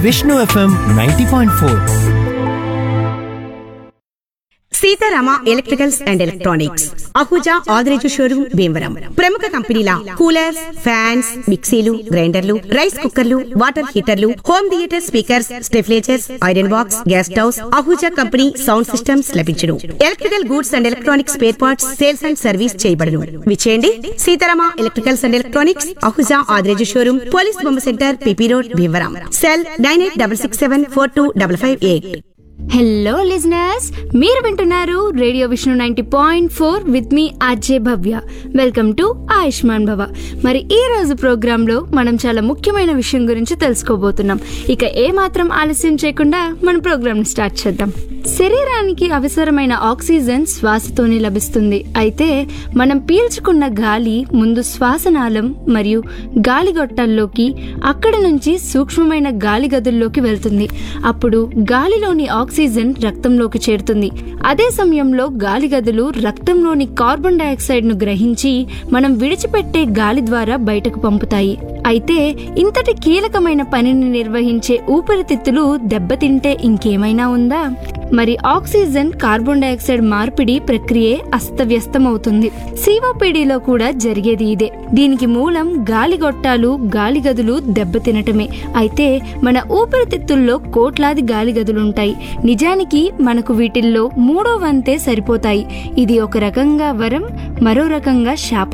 Vishnu FM ninety point four Seetharama electricals and electronics Ahuja Adireju showroom Bhimavaram ప్రముఖ కంపెనీల coolers fans మిక్సీలు గ్రైండర్లు రైస్ కుక్కర్లు వాటర్ హీటర్లు హోమ్ థియేటర్ స్పీకర్స్ స్టెఫ్లేచర్స్ iron box gas stoves Ahuja company sound systems లభించును electrical goods and electronics spare parts sales and service చేయబడును విచేయండి Seetharama electricals and electronics Ahuja Adireju showroom police బొమ్మ centre PP road Bhimavaram cell nine eight double six seven four two double five eight hello listeners మీరు వింటున్నారు radio Vishnu ninety point four with మీ RJ Bhavya welcome to Ayushman Bhava మరి ఈ రోజు ప్రోగ్రాంలో మనం చాలా ముఖ్యమైన విషయం గురించి తెలుసుకోబోతున్నాం ఇక ఏ మాత్రం ఆలస్యం చేయకుండా మన ప్రోగ్రామ్ స్టార్ట్ చేద్దాం శరీరానికి అవసరమైన ఆక్సిజన్ శ్వాసతోనే లభిస్తుంది అయితే మనం పీల్చుకున్న గాలి ముందు శ్వాసనాళం మరియు గాలిగొట్టాల్లోకి అక్కడి నుంచి సూక్ష్మమైన గాలి గదుల్లోకి వెళ్తుంది అప్పుడు గాలిలోని ఆక్సిజన్ రక్తంలోకి చేరుతుంది అదే సమయంలో గాలి గదులు రక్తంలోని కార్బన్ డయాక్సైడ్ ను గ్రహించి మనం విడిచిపెట్టే గాలి ద్వారా బయటకు పంపుతాయి అయితే ఇంతటి కీలకమైన పనిని నిర్వహించే ఊపిరితిత్తులు దెబ్బతింటే ఇంకేమైనా ఉందా మరి ఆక్సిజన్ కార్బన్ డయాక్సైడ్ మార్పిడి ప్రక్రియే అస్తవ్యస్తమవుతుంది సిఓపిడిలో కూడా జరిగేది ఇదే దీనికి మూలం గాలి గొట్టాలు గాలి గదులు దెబ్బతినటమే అయితే మన ఊపిరితిత్తుల్లో కోట్లాది గాలి గదులుంటాయి నిజానికి మనకు వీటిల్లో మూడో వంతే సరిపోతాయి ఇది ఒక రకంగా వరం మరో రకంగా శాపం